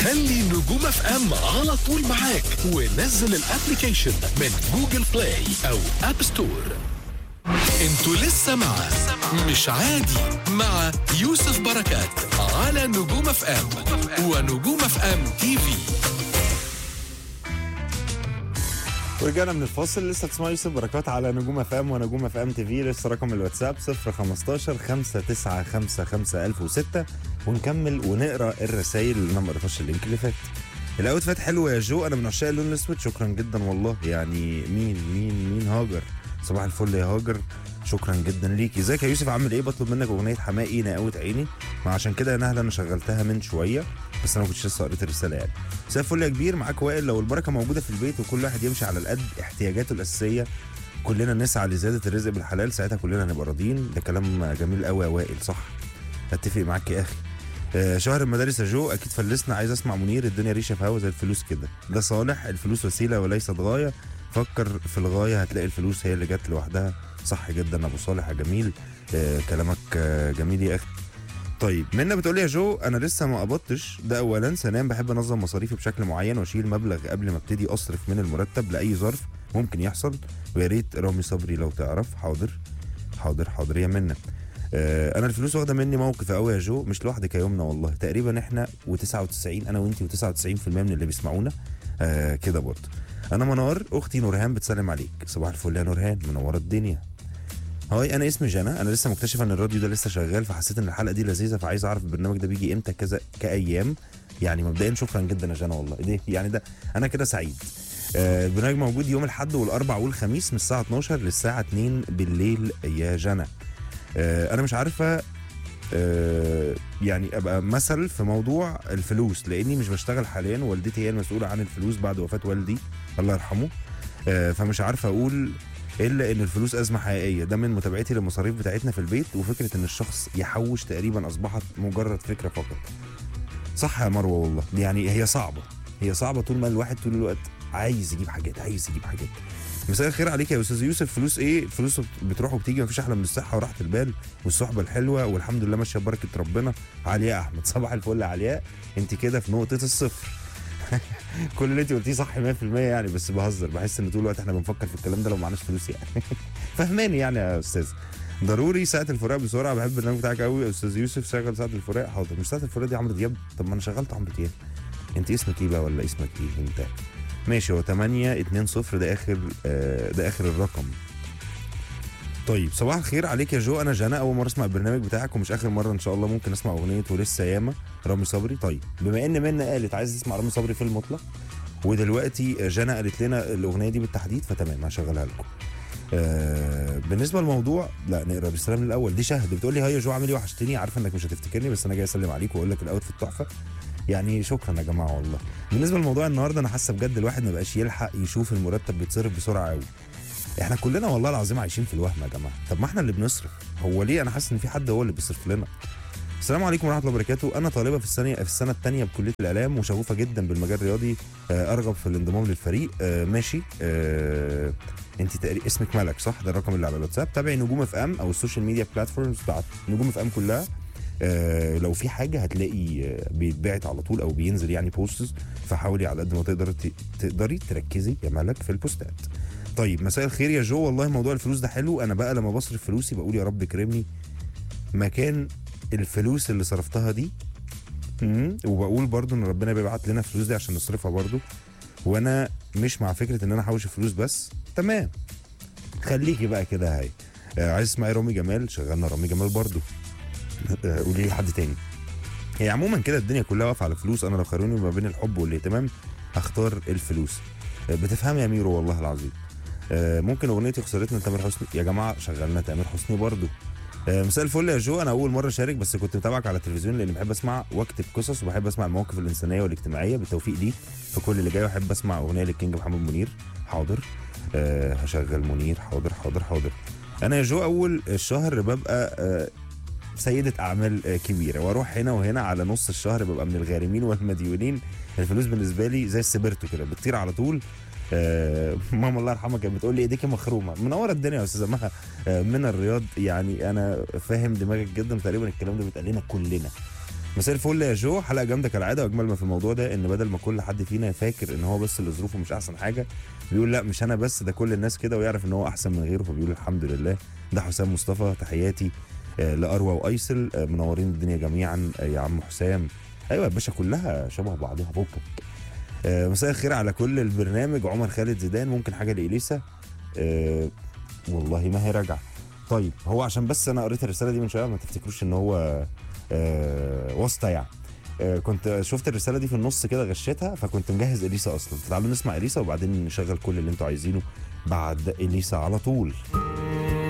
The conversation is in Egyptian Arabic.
خلي نجوم اف ام على طول معاك ونزل الابلكيشن من جوجل بلاي او اب ستور انتوا لسه مع مش عادي مع يوسف بركات على نجوم اف ام ونجوم اف ام تي في ورجعنا من الفاصل لسه تسمعوا يوسف بركات على نجوم اف ام ونجوم اف ام تي في لسه رقم الواتساب 015 595 1006 ونكمل ونقرا الرسائل اللي انا ما قريتهاش اللينك اللي فات الاوتفيت حلو يا جو انا من عشاق اللون الاسود شكرا جدا والله يعني مين مين مين هاجر صباح الفل يا هاجر شكرا جدا ليكي ازيك يا يوسف عامل ايه بطلب منك اغنيه حماقي نقاوة عيني ما عشان كده يا نهله انا شغلتها من شويه بس انا ما كنتش لسه قريت الرساله يعني مساء الفل يا كبير معاك وائل لو البركه موجوده في البيت وكل واحد يمشي على القد احتياجاته الاساسيه كلنا نسعى لزياده الرزق بالحلال ساعتها كلنا هنبقى راضيين ده كلام جميل قوي يا وائل صح اتفق معاك يا اخي آه، شهر المدارس يا جو اكيد فلسنا عايز اسمع منير الدنيا ريشه في هوا زي الفلوس كده ده صالح الفلوس وسيله وليست غايه فكر في الغايه هتلاقي الفلوس هي اللي جت لوحدها صح جدا ابو صالح يا جميل آه، كلامك آه، جميل يا اخي طيب منى بتقول لي يا جو انا لسه ما قبضتش ده اولا ثانيا بحب انظم مصاريفي بشكل معين واشيل مبلغ قبل ما ابتدي اصرف من المرتب لاي ظرف ممكن يحصل ويا ريت رامي صبري لو تعرف حاضر حاضر حاضر يا منى آه، انا الفلوس واخده مني موقف قوي يا جو مش لوحدك يا يمنى والله تقريبا احنا و99 انا وانتي و99% من اللي بيسمعونا آه كده برضه انا منار اختي نورهان بتسلم عليك صباح الفل يا نورهان منوره الدنيا هاي انا اسمي جنى انا لسه مكتشفه ان الراديو ده لسه شغال فحسيت ان الحلقه دي لذيذه فعايز اعرف البرنامج ده بيجي امتى كذا كايام يعني مبدئيا شكرا جدا يا جنى والله دي يعني ده انا كده سعيد آه، البرنامج موجود يوم الاحد والاربع والخميس من الساعه 12 للساعه 2 بالليل يا جنى آه، انا مش عارفه آه، يعني ابقى مثل في موضوع الفلوس لاني مش بشتغل حاليا والدتي هي المسؤوله عن الفلوس بعد وفاه والدي الله يرحمه آه، فمش عارفه اقول الا ان الفلوس ازمه حقيقيه ده من متابعتي للمصاريف بتاعتنا في البيت وفكره ان الشخص يحوش تقريبا اصبحت مجرد فكره فقط صح يا مروه والله يعني هي صعبه هي صعبه طول ما الواحد طول الوقت عايز يجيب حاجات عايز يجيب حاجات مساء الخير عليك يا استاذ يوسف فلوس ايه فلوس بتروح وبتيجي مفيش احلى من الصحه وراحه البال والصحبه الحلوه والحمد لله ماشيه ببركه ربنا علياء احمد صباح الفل يا علياء انت كده في نقطه الصفر كل اللي انت قلتيه صح 100% يعني بس بهزر بحس ان طول الوقت احنا بنفكر في الكلام ده لو معناش فلوس يعني فهماني يعني يا استاذ ضروري ساعة الفراق بسرعة بحب البرنامج بتاعك قوي يا استاذ يوسف شغل ساعة الفراق حاضر مش ساعة الفراق دي عمرو دياب طب ما انا شغلت عمرو دياب انت اسمك ايه بقى ولا اسمك ايه انت ماشي هو 8 2 0 ده اخر آه ده اخر الرقم طيب صباح الخير عليك يا جو انا جنى اول مره اسمع البرنامج بتاعك ومش اخر مره ان شاء الله ممكن اسمع اغنيه ولسه ياما رامي صبري طيب بما ان منى قالت عايز تسمع رامي صبري في المطلق ودلوقتي جنى قالت لنا الاغنيه دي بالتحديد فتمام هشغلها لكم آه بالنسبه للموضوع لا نقرا بالسلام الاول دي شهد بتقول لي هاي يا جو عامل ايه وحشتني عارفه انك مش هتفتكرني بس انا جاي اسلم عليك واقول لك الاوت في التحفه يعني شكرا يا جماعه والله بالنسبه لموضوع النهارده انا حاسه بجد الواحد ما بقاش يلحق يشوف المرتب بيتصرف بسرعه قوي احنا كلنا والله العظيم عايشين في الوهم يا جماعه طب ما احنا اللي بنصرف هو ليه انا حاسس ان في حد هو اللي بيصرف لنا السلام عليكم ورحمه الله وبركاته انا طالبه في السنه في السنه الثانيه بكليه الاعلام وشغوفه جدا بالمجال الرياضي آه، ارغب في الانضمام للفريق آه، ماشي آه، انت تقريبا اسمك ملك صح ده الرقم اللي على الواتساب تابعي نجوم اف ام او السوشيال ميديا بلاتفورمز بتاعت نجوم اف ام كلها آه، لو في حاجه هتلاقي آه، بيتبعت على طول او بينزل يعني بوستز فحاولي على قد ما تقدر ت- تقدري تركزي يا ملك في البوستات طيب مساء الخير يا جو والله موضوع الفلوس ده حلو انا بقى لما بصرف فلوسي بقول يا رب كرمني مكان الفلوس اللي صرفتها دي مم، وبقول برضو ان ربنا بيبعت لنا فلوس دي عشان نصرفها برضو وانا مش مع فكره ان انا احوش الفلوس بس تمام خليكي بقى كده هاي آه عايز تسمعي رامي جمال شغلنا رامي جمال برضو آه، قولي لي حد تاني هي عموما كده الدنيا كلها واقفه على فلوس انا لو خيروني ما بين الحب والاهتمام هختار الفلوس آه، بتفهم يا ميرو والله العظيم آه، ممكن اغنيتي خسرتنا تامر حسني يا جماعه شغلنا تامر حسني برضو آه، مساء الفل يا جو انا اول مره اشارك بس كنت متابعك على التلفزيون لاني بحب اسمع واكتب قصص وبحب اسمع المواقف الانسانيه والاجتماعيه بالتوفيق ليك في كل اللي جاي واحب اسمع اغنيه للكينج محمد منير حاضر أه هشغل منير حاضر حاضر حاضر انا يا جو اول الشهر ببقى أه سيدة أعمال آه، كبيرة وأروح هنا وهنا على نص الشهر ببقى من الغارمين والمديونين الفلوس بالنسبة لي زي السبرتو كده بتطير على طول آه ماما الله يرحمها كانت بتقول لي ايديكي مخرومه منوره الدنيا يا استاذه مها آه من الرياض يعني انا فاهم دماغك جدا تقريبا الكلام ده بيتقال لنا كلنا مساء الفل يا جو حلقه جامده كالعاده واجمل ما في الموضوع ده ان بدل ما كل حد فينا فاكر ان هو بس اللي ظروفه مش احسن حاجه بيقول لا مش انا بس ده كل الناس كده ويعرف ان هو احسن من غيره فبيقول الحمد لله ده حسام مصطفى تحياتي آه، لاروى وايسل آه، منورين الدنيا جميعا آه، يا عم حسام ايوه يا باشا كلها شبه بعضها فوقك آه، مساء الخير على كل البرنامج عمر خالد زيدان ممكن حاجه لإليسا آه، والله ما هي راجعه طيب هو عشان بس انا قريت الرساله دي من شويه ما تفتكروش ان هو آه، واسطه يعني آه، كنت شفت الرساله دي في النص كده غشيتها فكنت مجهز اليسا اصلا تعالوا نسمع اليسا وبعدين نشغل كل اللي انتوا عايزينه بعد اليسا على طول